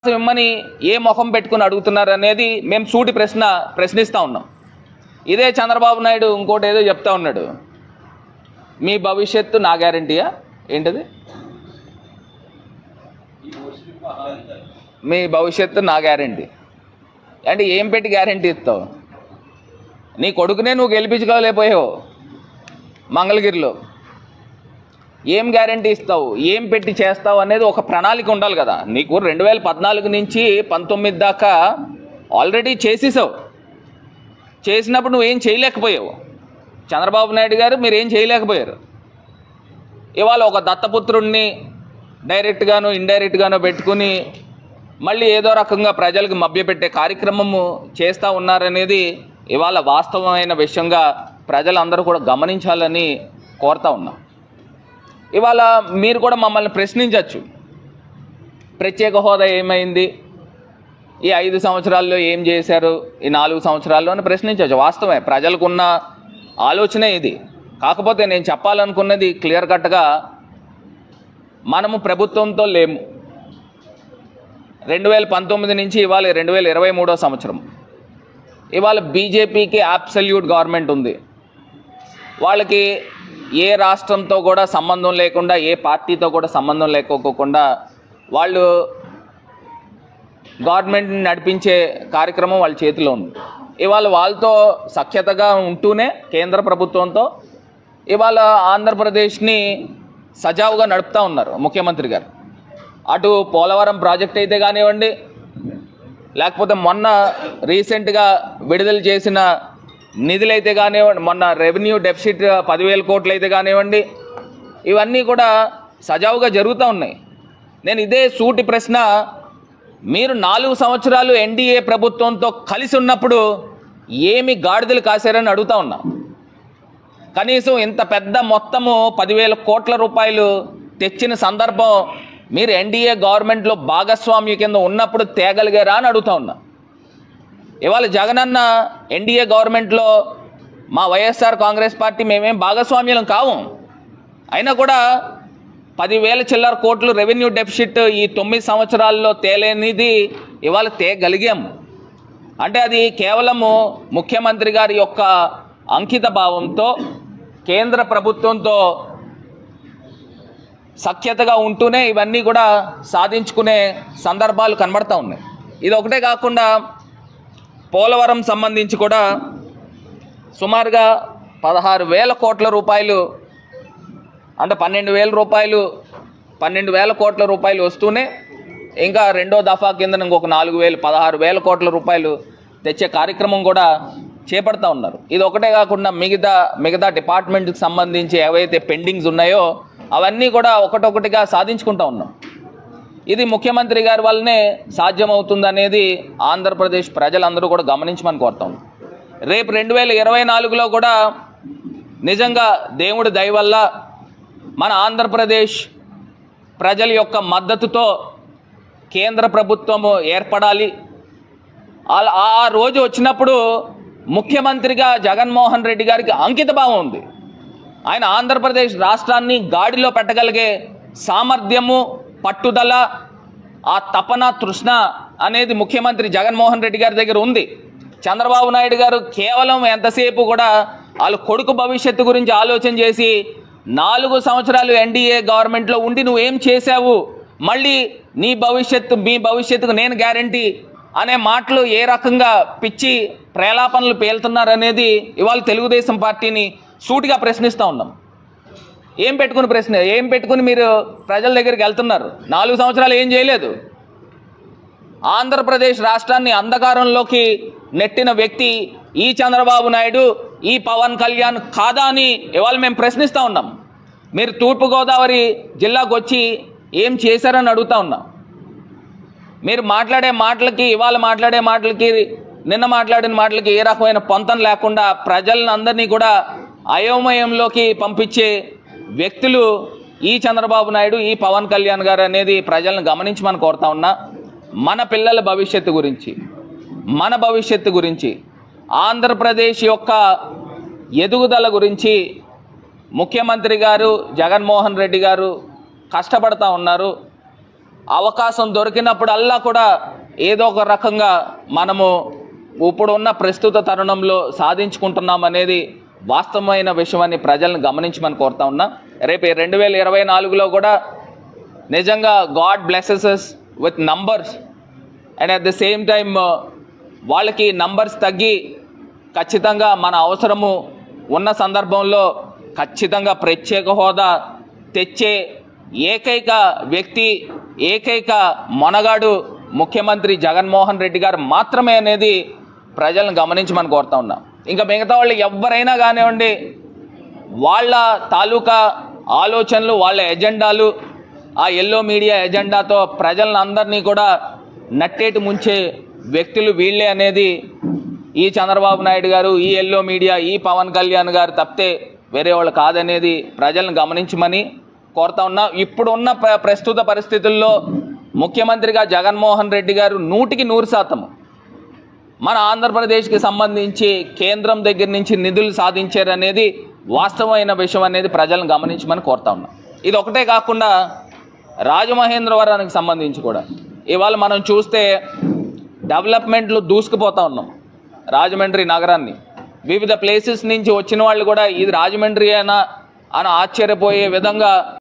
ఇమ్మని ఏ ముఖం పెట్టుకుని అడుగుతున్నారు అనేది మేము సూటి ప్రశ్న ప్రశ్నిస్తూ ఉన్నాం ఇదే చంద్రబాబు నాయుడు ఇంకోటి ఏదో చెప్తా ఉన్నాడు మీ భవిష్యత్తు నా గ్యారంటీయా ఏంటది మీ భవిష్యత్తు నా గ్యారంటీ అంటే ఏం పెట్టి గ్యారంటీ ఇస్తావు నీ కొడుకునే నువ్వు గెలిపించుకోలేకపోయావు మంగళగిరిలో ఏం గ్యారంటీ ఇస్తావు ఏం పెట్టి చేస్తావు అనేది ఒక ప్రణాళిక ఉండాలి కదా నీకు రెండు వేల పద్నాలుగు నుంచి పంతొమ్మిది దాకా ఆల్రెడీ చేసేసావు చేసినప్పుడు నువ్వేం చేయలేకపోయావు చంద్రబాబు నాయుడు గారు మీరు ఏం చేయలేకపోయారు ఇవాళ ఒక దత్తపుత్రుణ్ణి డైరెక్ట్గాను ఇండైరెక్ట్గాను పెట్టుకుని మళ్ళీ ఏదో రకంగా ప్రజలకు మభ్యపెట్టే కార్యక్రమము చేస్తూ ఉన్నారనేది ఇవాళ వాస్తవమైన విషయంగా ప్రజలందరూ కూడా గమనించాలని కోరుతా ఉన్నాం ఇవాళ మీరు కూడా మమ్మల్ని ప్రశ్నించవచ్చు ప్రత్యేక హోదా ఏమైంది ఈ ఐదు సంవత్సరాల్లో ఏం చేశారు ఈ నాలుగు సంవత్సరాల్లో అని ప్రశ్నించవచ్చు వాస్తవమే ప్రజలకున్న ఆలోచనే ఇది కాకపోతే నేను చెప్పాలనుకున్నది క్లియర్ కట్గా మనము ప్రభుత్వంతో లేము రెండు వేల పంతొమ్మిది నుంచి ఇవాళ రెండు వేల ఇరవై మూడో సంవత్సరం ఇవాళ బీజేపీకి అబ్సల్యూట్ గవర్నమెంట్ ఉంది వాళ్ళకి ఏ రాష్ట్రంతో కూడా సంబంధం లేకుండా ఏ పార్టీతో కూడా సంబంధం లేకోకుండా వాళ్ళు గవర్నమెంట్ని నడిపించే కార్యక్రమం వాళ్ళ చేతిలో ఉంది ఇవాళ వాళ్ళతో సఖ్యతగా ఉంటూనే కేంద్ర ప్రభుత్వంతో ఇవాళ ఆంధ్రప్రదేశ్ని సజావుగా నడుపుతూ ఉన్నారు ముఖ్యమంత్రి గారు అటు పోలవరం ప్రాజెక్ట్ అయితే కానివ్వండి లేకపోతే మొన్న రీసెంట్గా విడుదల చేసిన నిధులైతే కానివ్వండి మొన్న రెవెన్యూ డెఫిసిట్ పదివేల కోట్లు అయితే కానివ్వండి ఇవన్నీ కూడా సజావుగా జరుగుతూ ఉన్నాయి నేను ఇదే సూటి ప్రశ్న మీరు నాలుగు సంవత్సరాలు ఎన్డీఏ ప్రభుత్వంతో కలిసి ఉన్నప్పుడు ఏమి గాడిదలు కాశారని అడుగుతా ఉన్నా కనీసం ఇంత పెద్ద మొత్తము పదివేల కోట్ల రూపాయలు తెచ్చిన సందర్భం మీరు ఎన్డీఏ గవర్నమెంట్లో భాగస్వామ్య కింద ఉన్నప్పుడు తేగలిగారా అని అడుగుతా ఉన్నా ఇవాళ జగనన్న ఎన్డీఏ గవర్నమెంట్లో మా వైఎస్ఆర్ కాంగ్రెస్ పార్టీ మేమేం భాగస్వామ్యం కావు అయినా కూడా పదివేల చిల్లర కోట్లు రెవెన్యూ డెఫిసిట్ ఈ తొమ్మిది సంవత్సరాల్లో తేలేనిది ఇవాళ తేగలిగాము అంటే అది కేవలము ముఖ్యమంత్రి గారి యొక్క అంకిత భావంతో కేంద్ర ప్రభుత్వంతో సఖ్యతగా ఉంటూనే ఇవన్నీ కూడా సాధించుకునే సందర్భాలు కనబడతా ఉన్నాయి ఇది ఒకటే కాకుండా పోలవరం సంబంధించి కూడా సుమారుగా పదహారు వేల కోట్ల రూపాయలు అంటే పన్నెండు వేల రూపాయలు పన్నెండు వేల కోట్ల రూపాయలు వస్తూనే ఇంకా రెండో దఫా కింద ఇంకొక నాలుగు వేలు పదహారు వేల కోట్ల రూపాయలు తెచ్చే కార్యక్రమం కూడా చేపడతా ఉన్నారు ఇది ఒకటే కాకుండా మిగతా మిగతా డిపార్ట్మెంట్కి సంబంధించి ఏవైతే పెండింగ్స్ ఉన్నాయో అవన్నీ కూడా ఒకటొకటిగా సాధించుకుంటా ఉన్నాం ఇది ముఖ్యమంత్రి గారి వల్లనే సాధ్యమవుతుందనేది ఆంధ్రప్రదేశ్ ప్రజలందరూ కూడా గమనించమని కోరుతాం రేపు రెండు వేల ఇరవై నాలుగులో కూడా నిజంగా దేవుడి దయ వల్ల మన ఆంధ్రప్రదేశ్ ప్రజల యొక్క మద్దతుతో కేంద్ర ప్రభుత్వము ఏర్పడాలి ఆ- ఆ రోజు వచ్చినప్పుడు ముఖ్యమంత్రిగా జగన్మోహన్ రెడ్డి గారికి అంకిత భావం ఉంది ఆయన ఆంధ్రప్రదేశ్ రాష్ట్రాన్ని గాడిలో పెట్టగలిగే సామర్థ్యము పట్టుదల ఆ తపన తృష్ణ అనేది ముఖ్యమంత్రి జగన్మోహన్ రెడ్డి గారి దగ్గర ఉంది చంద్రబాబు నాయుడు గారు కేవలం ఎంతసేపు కూడా వాళ్ళ కొడుకు భవిష్యత్తు గురించి ఆలోచన చేసి నాలుగు సంవత్సరాలు ఎన్డీఏ గవర్నమెంట్లో ఉండి నువ్వేం చేశావు మళ్ళీ నీ భవిష్యత్తు మీ భవిష్యత్తుకు నేను గ్యారంటీ అనే మాటలు ఏ రకంగా పిచ్చి ప్రేలాపనలు పేలుతున్నారనేది ఇవాళ తెలుగుదేశం పార్టీని సూటిగా ప్రశ్నిస్తూ ఉన్నాం ఏం పెట్టుకుని ప్రశ్న ఏం పెట్టుకుని మీరు ప్రజల దగ్గరికి వెళ్తున్నారు నాలుగు సంవత్సరాలు ఏం చేయలేదు ఆంధ్రప్రదేశ్ రాష్ట్రాన్ని అంధకారంలోకి నెట్టిన వ్యక్తి ఈ చంద్రబాబు నాయుడు ఈ పవన్ కళ్యాణ్ కాదా అని ఇవాళ మేము ప్రశ్నిస్తూ ఉన్నాం మీరు తూర్పుగోదావరి జిల్లాకు వచ్చి ఏం చేశారని అడుగుతా ఉన్నాం మీరు మాట్లాడే మాటలకి ఇవాళ మాట్లాడే మాటలకి నిన్న మాట్లాడిన మాటలకి ఏ రకమైన పొంతం లేకుండా ప్రజలను అందరినీ కూడా అయోమయంలోకి పంపించే వ్యక్తులు ఈ చంద్రబాబు నాయుడు ఈ పవన్ కళ్యాణ్ గారు అనేది ప్రజలను గమనించమని కోరుతా ఉన్నా మన పిల్లల భవిష్యత్తు గురించి మన భవిష్యత్తు గురించి ఆంధ్రప్రదేశ్ యొక్క ఎదుగుదల గురించి ముఖ్యమంత్రి గారు జగన్మోహన్ రెడ్డి గారు కష్టపడతా ఉన్నారు అవకాశం దొరికినప్పుడల్లా కూడా ఏదో ఒక రకంగా మనము ఇప్పుడున్న ప్రస్తుత తరుణంలో సాధించుకుంటున్నాం అనేది వాస్తవమైన విషయాన్ని ప్రజలను గమనించమని కోరుతా ఉన్నా రేపు రెండు వేల ఇరవై నాలుగులో కూడా నిజంగా god blesses with numbers and at the same time వాళ్ళకి నంబర్స్ తగ్గి ఖచ్చితంగా మన అవసరము ఉన్న సందర్భంలో ఖచ్చితంగా ప్రత్యేక హోదా తెచ్చే ఏకైక వ్యక్తి ఏకైక మొనగాడు ముఖ్యమంత్రి జగన్మోహన్ రెడ్డి గారు మాత్రమే అనేది ప్రజలను గమనించమని కోరుతా ఉన్నా ఇంకా మిగతా వాళ్ళు ఎవరైనా కానివ్వండి వాళ్ళ తాలూకా ఆలోచనలు వాళ్ళ ఎజెండాలు ఆ ఎల్లో మీడియా ఎజెండాతో ప్రజలను అందరినీ కూడా నట్టేటి ముంచే వ్యక్తులు వీళ్ళే అనేది ఈ చంద్రబాబు నాయుడు గారు ఈ ఎల్లో మీడియా ఈ పవన్ కళ్యాణ్ గారు తప్పితే వేరే వాళ్ళు కాదనేది ప్రజలను గమనించమని కోరుతా ఉన్నా ఇప్పుడున్న ప్ర- ప్రస్తుత పరిస్థితుల్లో ముఖ్యమంత్రిగా జగన్మోహన్ రెడ్డి గారు నూటికి నూరు శాతము మన ఆంధ్రప్రదేశ్కి సంబంధించి కేంద్రం దగ్గర నుంచి నిధులు సాధించారనేది వాస్తవమైన విషయం అనేది ప్రజలను గమనించమని కోరుతా ఉన్నాం ఇది ఒకటే కాకుండా రాజమహేంద్రవరానికి సంబంధించి కూడా ఇవాళ మనం చూస్తే డెవలప్మెంట్లు దూసుకుపోతా ఉన్నాం రాజమండ్రి నగరాన్ని వివిధ ప్లేసెస్ నుంచి వచ్చిన వాళ్ళు కూడా ఇది రాజమండ్రి అయినా అని ఆశ్చర్యపోయే విధంగా